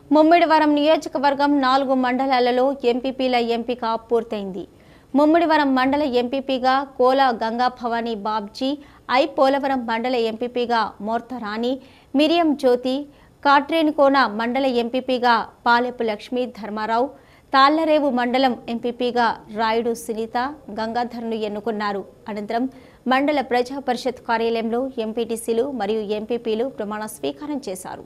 ముమ్మిడివరం నియోజకవర్గం నాలుగు మండలాలలో ఎంపీపీల ఎంపిక పూర్తయింది ముమ్మిడివరం మండల ఎంపీపీగా కోల గంగా భవానీ బాబ్జీ ఐ పోలవరం మండల ఎంపీపీగా మోర్తరాణి మిరియం జ్యోతి కాట్రేనికోన మండల ఎంపీపీగా పాలెపు లక్ష్మీ ధర్మారావు తాళ్లరేవు మండలం ఎంపీపీగా రాయుడు సునీత గంగాధర్ను ఎన్నుకున్నారు అనంతరం మండల ప్రజా పరిషత్ కార్యాలయంలో ఎంపీటీసీలు మరియు ఎంపీపీలు ప్రమాణ స్వీకారం చేశారు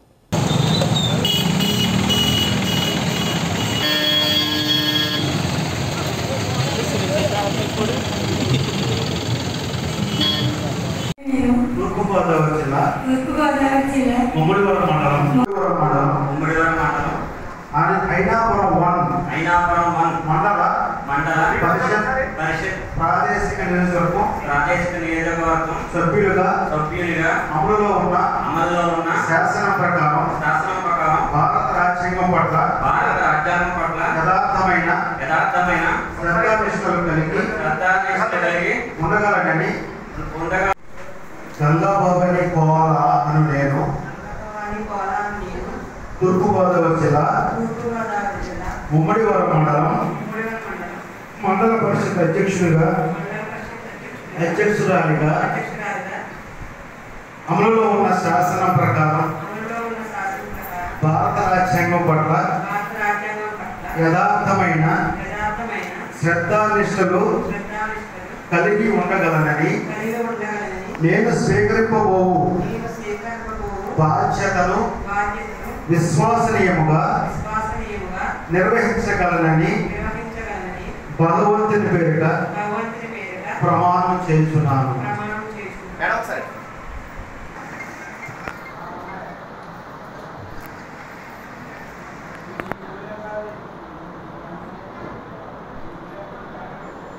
తూర్పుగోదావరి జిల్లా తూర్పుగోదావరి జిల్లా ముమ్మడివరం మండలం ముమ్మడివరం మండలం ఉమ్మడివరం మండలం అని ఐనాపురం వన్ అయినాపురం వన్ మండల మండల పరిషత్ పరిషత్ ప్రాదేశిక నియోజకవర్గం ప్రాదేశిక నియోజకవర్గం సభ్యులుగా సభ్యునిగా అమలులో ఉన్న అమలులో ఉన్న శాసనం ప్రకారం శాసనం ప్రకారం భారత రాజ్యాంగం పట్ల భారత రాజ్యాంగం పట్ల యథార్థమైన యథార్థమైన శ్రద్ధానిష్టలు కలిగి శ్రద్ధానిష్ట కలిగి ఉండగలగని ఉండగా గంగాబాబని కోవాల అను నేను భవాని పోలాం నేను తూర్పుగోదావరి జిల్లా తూర్పుగోదావరి జిల్లా ముమ్మడివరం మండలం ముమ్మడివరం మండలం మండల పరిషత్ అధ్యక్షుడిగా మండల పరిషత్ అధ్యక్షురాలిగా అధ్యక్షురాలిగా అమలులో ఉన్న శాసనం ప్రకారం అమలులో ఉన్న శాసనం ప్రకారం భారత రాజ్యాంగం పట్ల భారత రాజ్యాంగం పట్ల యథార్థమైన యథార్థమైన శ్రద్ధానిష్టలు శ్రద్ధానిష్టలు కలిగి ఉండగలనని కలిగి ఉండగలని నేను స్వీకరింపబోవు నేను స్వీకరింపబోవు బాధ్యతను బాధ్యతను విశ్వసనీయముగా విశ్వసనీయముగా నిర్వహించగలనని నిర్వహించగలని భగవంతుని పేరిట భగవంతుని పేరిట ప్రమాణం చేస్తున్నాను ప్రమాణం చేస్తున్నాను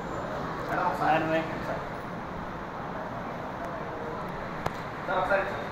ఒకసారి